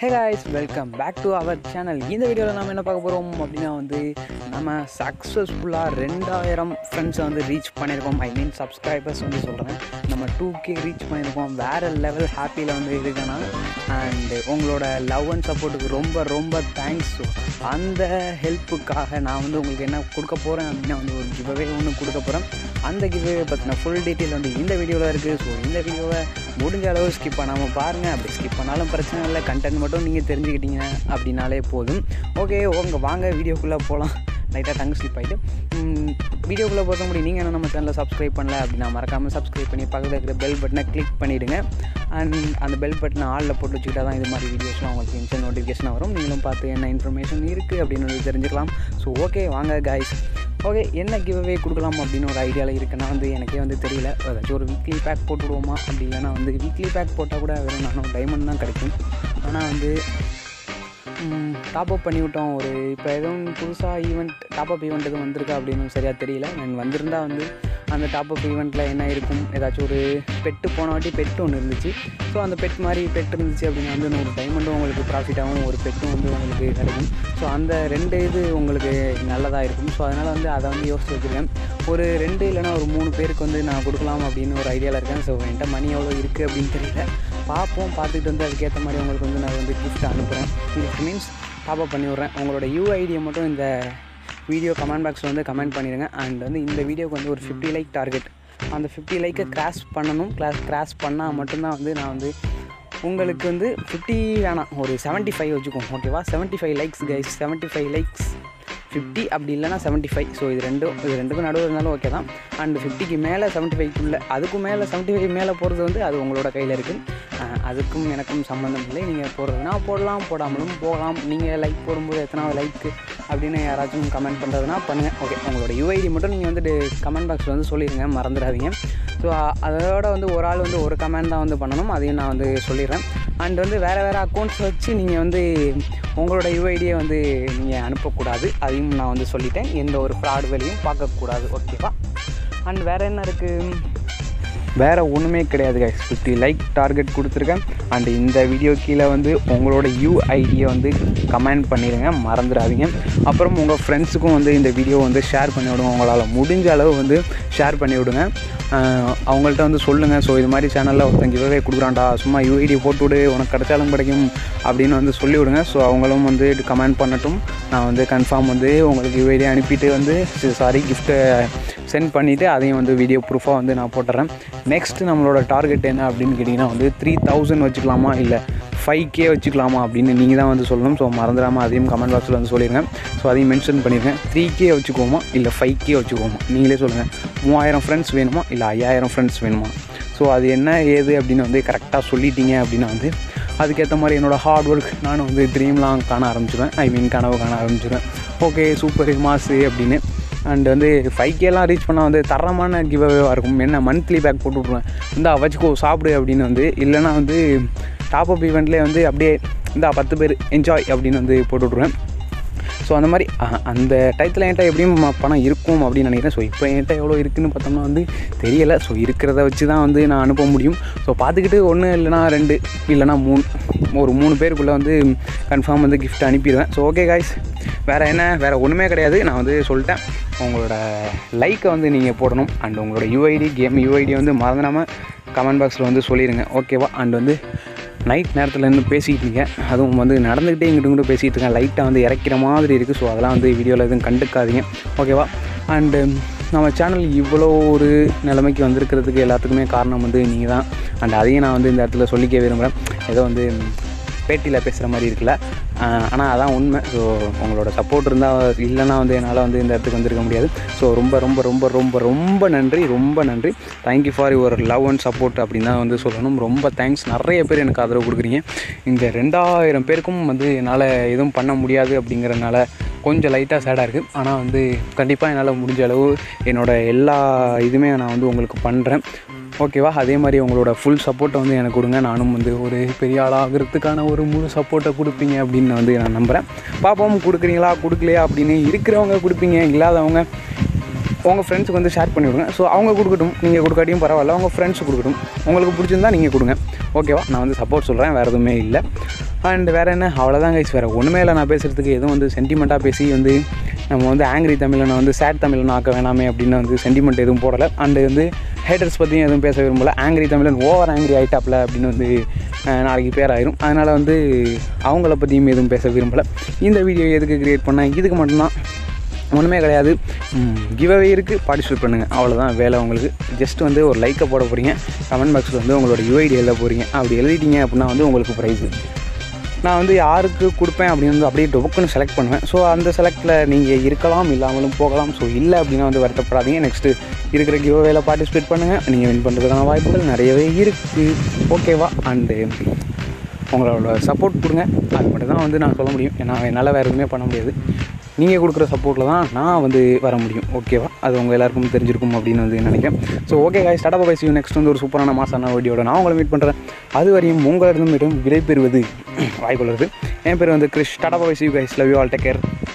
hey guys welcome back to our channel இந்த வீடியோவில் நம்ம என்ன பார்க்க போகிறோம் அப்படின்னா வந்து நம்ம சக்ஸஸ்ஃபுல்லாக ரெண்டாயிரம் ஃப்ரெண்ட்ஸை வந்து ரீச் பண்ணியிருக்கோம் ஐ மீன் சப்ஸ்கிரைபர்ஸ் வந்து சொல்கிறேன் நம்ம டூ கே ரீச் பண்ணியிருக்கோம் வேறு லெவல் ஹாப்பியில் வந்து இருக்கேன்னா அண்டு உங்களோட லவ் அண்ட் சப்போர்ட்டுக்கு ரொம்ப ரொம்ப தேங்க்ஸ் அந்த ஹெல்ப்புக்காக நான் வந்து உங்களுக்கு என்ன கொடுக்க போகிறேன் அப்படின்னா வந்து ஒரு கிவ்அவே ஒன்று கொடுக்க போகிறேன் அந்த கிவ்அவே பற்றின ஃபுல் டீட்டெயில் வந்து இந்த வீடியோவில் இருக்குது ஸோ இந்த வீடியோவை முடிஞ்ச அளவு ஸ்கிப் பண்ணாமல் பாருங்கள் அப்படி ஸ்கிப் பண்ணாலும் பிரச்சனை இல்லை கண்டென்ட் மட்டும் நீங்கள் தெரிஞ்சுக்கிட்டீங்க அப்படின்னாலே போதும் ஓகே உங்க வாங்க வீடியோக்குள்ளே போகலாம் லைட்டாக டங்கு ஸ்லிப் ஆகிட்டு வீடியோக்குள்ளே பொறுத்த முடியும் நீங்கள் என்ன நம்ம சேனலை சப்ஸ்கிரைப் பண்ணல அப்படின்னா மறக்காமல் சப்ஸ்கிரைப் பண்ணி பக்கத்தில் இருக்கிற பெல் பட்டனை கிளிக் பண்ணிவிடுங்க அண்ட் அந்த பெல் பட்டனை ஆளில் போட்டு வச்சுக்கிட்டா தான் இது மாதிரி வீடியோஸ்லாம் உங்களுக்கு இன்ஸ்டன்ட் நோட்டிஃபிகேஷன் வரும் நீங்களும் பார்த்து என்ன இன்ஃபர்மேஷன் இருக்குது அப்படின்னு வந்து தெரிஞ்சுக்கலாம் ஸோ ஓகே வாங்க காய்ஸ் ஓகே என்ன கிவ்அவே கொடுக்கலாம் அப்படின்னு ஒரு ஐடியாவில் இருக்குன்னா வந்து எனக்கே வந்து தெரியல ஏதாச்சும் ஒரு வீக்லி பேக் போட்டு விடுவோமா அப்படி இல்லைன்னா வந்து வீக்லி பேக் போட்டால் கூட வெறும் நானும் டைமண்ட் தான் கிடைக்கும் ஆனால் வந்து டாப் அப் பண்ணி விட்டோம் ஒரு இப்போ எதுவும் புதுசாக ஈவெண்ட் டாப் அப் ஈவெண்ட் எதுவும் வந்திருக்கா அப்படின்னு சரியாக தெரியல நான் வந்திருந்தா வந்து அந்த டாப் அப் ஈவெண்ட்டில் என்ன இருக்கும் ஏதாச்சும் ஒரு பெட்டு போன வாட்டி பெட்டு ஒன்று இருந்துச்சு ஸோ அந்த பெட் மாதிரி பெட் இருந்துச்சு அப்படின்னா வந்து ஒரு டைமண்டும் உங்களுக்கு ப்ராஃபிட்டாகவும் ஒரு பெட்டும் வந்து உங்களுக்கு கிடைக்கும் ஸோ அந்த ரெண்டு இது உங்களுக்கு நல்லதாக இருக்கும் ஸோ அதனால் வந்து அதை வந்து யோசிச்சு வச்சுருக்கேன் ஒரு ரெண்டு இல்லைனா ஒரு மூணு பேருக்கு வந்து நான் கொடுக்கலாம் அப்படின்னு ஒரு ஐடியாவில் இருக்கேன் ஸோ என்கிட்ட மணி எவ்வளோ இருக்குது அப்படின்னு தெரியல பார்ப்போம் பார்த்துட்டு வந்து அதுக்கேற்ற மாதிரி உங்களுக்கு வந்து நான் வந்து கிஃப்ட் அனுப்புகிறேன் கிஃப்ட் மீன்ஸ் டாப் அப் பண்ணி விட்றேன் உங்களோட யூஐடியை மட்டும் இந்த வீடியோ கமெண்ட் பாக்ஸில் வந்து கமெண்ட் பண்ணிடுங்க அண்ட் வந்து இந்த வீடியோக்கு வந்து ஒரு ஃபிஃப்டி லைக் டார்கெட் அந்த ஃபிஃப்டி லைக்கை கிராஸ் பண்ணணும் கிளாஸ் கிராஸ் பண்ணால் மட்டும்தான் வந்து நான் வந்து உங்களுக்கு வந்து ஃபிஃப்டி வேணாம் ஒரு செவன்ட்டி ஃபைவ் வச்சுக்கோம் ஓகேவா seventy five likes guys seventy five likes fifty அப்படி இல்லைனா செவன்ட்டி ஃபைவ் ஸோ இது ரெண்டும் இது ரெண்டுக்கும் நடுவில் இருந்தாலும் ஓகே தான் அண்ட் ஃபிஃப்டிக்கு மேலே செவன்ட்டி ஃபைவ்க்குள்ளே அதுக்கும் மேலே செவன்ட்டி ஃபைவ் மேலே போகிறது வந்து அது உங்களோட கையில் இருக்குது அதுக்கும் எனக்கும் சம்மந்தம் இல்லை நீங்கள் போடுறதுனா போடலாம் போடாமலும் போகலாம் நீங்கள் லைக் போடும்போது எத்தனாவது லைக்கு அப்படின்னு யாராச்சும் கமெண்ட் பண்ணுறதுனா பண்ணுங்கள் ஓகே உங்களோட யூஐடி மட்டும் நீங்கள் வந்து கமெண்ட் பாக்ஸில் வந்து சொல்லிடுங்க மறந்துடாதீங்க ஸோ அதோட வந்து ஒரு ஆள் வந்து ஒரு கமெண்ட் தான் வந்து பண்ணணும் அதையும் நான் வந்து சொல்லிடுறேன் அண்ட் வந்து வேறு வேறு அக்கௌண்ட்ஸ் வச்சு நீங்கள் வந்து உங்களோட யூஐடியை வந்து நீங்கள் அனுப்பக்கூடாது அதையும் நான் வந்து சொல்லிட்டேன் எந்த ஒரு ஃப்ராட் வேலையும் பார்க்கக்கூடாது ஓகேவா அண்ட் வேறு என்ன இருக்குது வேறு ஒன்றுமே கிடையாது கைஸ் ஃபிஃப்டி லைக் டார்கெட் கொடுத்துருக்கேன் அண்ட் இந்த வீடியோ கீழே வந்து உங்களோட யூஐடியை வந்து கமெண்ட் பண்ணிடுங்க மறந்துடாதீங்க அப்புறம் உங்கள் ஃப்ரெண்ட்ஸுக்கும் வந்து இந்த வீடியோ வந்து ஷேர் பண்ணி விடுங்க உங்களால் முடிஞ்ச அளவு வந்து ஷேர் பண்ணி விடுங்க அவங்கள்ட்ட வந்து சொல்லுங்கள் ஸோ இது மாதிரி சேனலில் ஒருத்தன் கிவ்வே கொடுக்குறான்டா சும்மா யூஐடி போட்டு விடு உனக்கு கிடைச்சாலும் கிடைக்கும் அப்படின்னு வந்து சொல்லி விடுங்க ஸோ அவங்களும் வந்து கமெண்ட் பண்ணட்டும் நான் வந்து கன்ஃபார்ம் வந்து உங்களுக்கு யூஐடி அனுப்பிட்டு வந்து சாரி கிஃப்ட்டை சென்ட் பண்ணிவிட்டு அதையும் வந்து வீடியோ ப்ரூஃபாக வந்து நான் போட்டுறேன் நெக்ஸ்ட் நம்மளோட டார்கெட் என்ன அப்படின்னு கேட்டிங்கன்னா வந்து த்ரீ தௌசண்ட் வச்சுக்கலாமா இல்லை ஃபைவ் கே வச்சுக்கலாமா அப்படின்னு நீங்கள் தான் வந்து சொல்லணும் ஸோ மறந்துடாமல் அதையும் கமெண்ட் பாக்ஸில் வந்து சொல்லிடுங்க ஸோ அதையும் மென்ஷன் பண்ணிடுங்க த்ரீ கே வச்சுக்கோமா இல்லை ஃபைவ் கே வச்சுக்கோமா நீங்களே சொல்லுங்கள் மூவாயிரம் ஃப்ரெண்ட்ஸ் வேணுமா இல்லை ஐயாயிரம் ஃப்ரெண்ட்ஸ் வேணுமா ஸோ அது என்ன ஏது அப்படின்னு வந்து கரெக்டாக சொல்லிட்டீங்க அப்படின்னா வந்து அதுக்கேற்ற மாதிரி என்னோடய ஹார்ட் ஒர்க் நானும் வந்து ட்ரீம்லாம் காண ஆரம்பிச்சிடுவேன் ஐ மீன் கனவு காண ஆரம்பிச்சிடுவேன் ஓகே சூப்பர் மாசு அப்படின்னு அண்ட் வந்து ஃபைவ் கேலாம் ரீச் பண்ணால் வந்து தரமான கிவ்அவேவாக இருக்கும் என்ன மந்த்லி பேக் போட்டு விட்ருவேன் இந்த வச்சுக்கோ சாப்பிடு அப்படின்னு வந்து இல்லைனா வந்து டாப் அப் ஈவெண்ட்லேயே வந்து அப்படியே இந்த பத்து பேர் என்ஜாய் அப்படின்னு வந்து போட்டு விட்ருவேன் ஸோ அந்த மாதிரி அந்த டயத்தில் என்கிட்ட எப்படியும் பணம் இருக்கும் அப்படின்னு நினைக்கிறேன் ஸோ இப்போ என்கிட்ட எவ்வளோ இருக்குதுன்னு பார்த்தோம்னா வந்து தெரியலை ஸோ இருக்கிறத வச்சு தான் வந்து நான் அனுப்ப முடியும் ஸோ பார்த்துக்கிட்டு ஒன்று இல்லைனா ரெண்டு இல்லைனா மூணு ஒரு மூணு பேருக்குள்ளே வந்து கன்ஃபார்ம் வந்து கிஃப்ட் அனுப்பிடுவேன் ஸோ ஓகே காய்ஸ் வேறு என்ன வேறு ஒன்றுமே கிடையாது நான் வந்து சொல்லிட்டேன் உங்களோட லைக்கை வந்து நீங்கள் போடணும் அண்ட் உங்களோட யூஐடி கேம் யூஐடி வந்து மறந்துடாமல் கமெண்ட் பாக்ஸில் வந்து சொல்லிடுங்க ஓகேவா அண்ட் வந்து நைட் நேரத்தில் இருந்து பேசிக்கிட்டு இருக்கேன் அதுவும் வந்து நடந்துக்கிட்டே இங்கிட்டு இங்கிட்டு பேசிகிட்டு இருக்கேன் லைட்டாக வந்து இறக்கிற மாதிரி இருக்குது ஸோ அதெல்லாம் வந்து வீடியோவில் எதுவும் கண்டுக்காதீங்க ஓகேவா அண்டு நம்ம சேனல் இவ்வளோ ஒரு நிலைமைக்கு வந்திருக்கிறதுக்கு எல்லாத்துக்குமே காரணம் வந்து நீங்கள் தான் அண்ட் அதையும் நான் வந்து இந்த இடத்துல சொல்லிக்க விரும்புகிறேன் ஏதோ வந்து பேட்டியில் பேசுகிற மாதிரி இருக்குல்ல ஆனால் அதான் உண்மை ஸோ உங்களோட சப்போர்ட் இருந்தால் இல்லைனா வந்து என்னால் வந்து இந்த இடத்துக்கு வந்திருக்க முடியாது ஸோ ரொம்ப ரொம்ப ரொம்ப ரொம்ப ரொம்ப நன்றி ரொம்ப நன்றி thank you for your love and support அப்படின்னு தான் வந்து சொல்லணும் ரொம்ப தேங்க்ஸ் நிறைய பேர் எனக்கு ஆதரவு கொடுக்குறீங்க இந்த ரெண்டாயிரம் பேருக்கும் வந்து என்னால் எதுவும் பண்ண முடியாது அப்படிங்கிறனால கொஞ்சம் லைட்டாக சேடாக இருக்குது ஆனால் வந்து கண்டிப்பாக என்னால் முடிஞ்ச அளவு என்னோடய எல்லா இதுவுமே நான் வந்து உங்களுக்கு பண்ணுறேன் ஓகேவா அதே மாதிரி உங்களோட ஃபுல் சப்போர்ட்டை வந்து எனக்கு கொடுங்க நானும் வந்து ஒரு பெரிய ஆளாகிறதுக்கான ஒரு முழு சப்போர்ட்டை கொடுப்பீங்க அப்படின்னு வந்து நான் நம்புகிறேன் பார்ப்போம் கொடுக்குறீங்களா கொடுக்கலையா அப்படின்னு இருக்கிறவங்க கொடுப்பீங்க இல்லாதவங்க உங்கள் ஃப்ரெண்ட்ஸுக்கு வந்து ஷேர் பண்ணி விடுங்க ஸோ அவங்க கொடுக்கட்டும் நீங்கள் கொடுக்காட்டியும் பரவாயில்ல உங்கள் ஃப்ரெண்ட்ஸுக்கு கொடுக்கட்டும் உங்களுக்கு பிடிச்சிருந்தா நீங்கள் கொடுங்க ஓகேவா நான் வந்து சப்போர்ட் சொல்கிறேன் வேறு எதுவுமே இல்லை அண்ட் வேறு என்ன அவ்வளோதான் கைஸ் வேறு ஒன்றுமே இல்லை நான் பேசுகிறதுக்கு எதுவும் வந்து சென்டிமெண்ட்டாக பேசி வந்து நம்ம வந்து ஆங்கிரி தமிழனை வந்து சேட் தமிழன் ஆக்க வேணாமே அப்படின்னு வந்து சென்டிமெண்ட் எதுவும் போடலை அண்டு வந்து ஹேட்டர்ஸ் பற்றியும் எதுவும் பேச விரும்பலை ஆங்கிரி தமிழன் ஓவர் ஆங்கிரி ஆகிட்டாப்ல அப்படின்னு வந்து அஹ், நாளைக்கு பேர் ஆயிரும் அதனால் வந்து அவங்கள பற்றியும் எதுவும் பேச விரும்பலை இந்த வீடியோ எதுக்கு க்ரியேட் பண்ணேன் இதுக்கு மட்டும்தான் ஒன்றுமே கிடையாது கிவ்அவே இருக்குது பார்ட்டிசிபேட் பண்ணுங்கள் அவ்வளோதான் வேலை உங்களுக்கு ஜஸ்ட் வந்து ஒரு லைக்கை போட போகிறீங்க கமெண்ட் பாக்ஸில் வந்து உங்களோட யூஐடி எழுத போகிறீங்க அப்படி எழுதிட்டீங்க அப்படின்னா வந்து உங்களுக்கு ப்ரைஸு நான் வந்து யாருக்கு கொடுப்பேன் அப்படின்னு வந்து அப்படியே டொக்குன்னு செலக்ட் பண்ணுவேன் ஸோ அந்த செலக்டில் நீங்கள் இருக்கலாம் இல்லாமலும் போகலாம் ஸோ இல்லை அப்படின்னா வந்து வருத்தப்படாதீங்க நெக்ஸ்ட்டு இருக்கிற கிவ்அவேல பார்ட்டிசிபேட் பண்ணுங்கள் நீங்கள் வின் பண்ணுறதுக்கான வாய்ப்புகள் நிறையவே இருக்குது ஓகேவா அண்டு உங்களோட சப்போர்ட் கொடுங்க அது மட்டும் தான் வந்து நான் சொல்ல முடியும் ஏன்னா என்னால் வேறு எதுவுமே பண்ண முடியாது நீங்கள் கொடுக்குற சப்போர்ட்டில் தான் நான் வந்து வர முடியும் ஓகேவா அது உங்கள் எல்லாருக்கும் தெரிஞ்சிருக்கும் அப்படின்னு வந்து நினைக்கிறேன் so okay guy start bye next வந்து ஒரு சூப்பரான மாசான வீடியோட நான் உங்களை மீட் பண்ணுறேன் அது வரையும் உங்களிடமிடம் விடை பெறுவது வாய்ப்புள்ளது என் பேர் வந்து Krish tata bye see guys love you all take care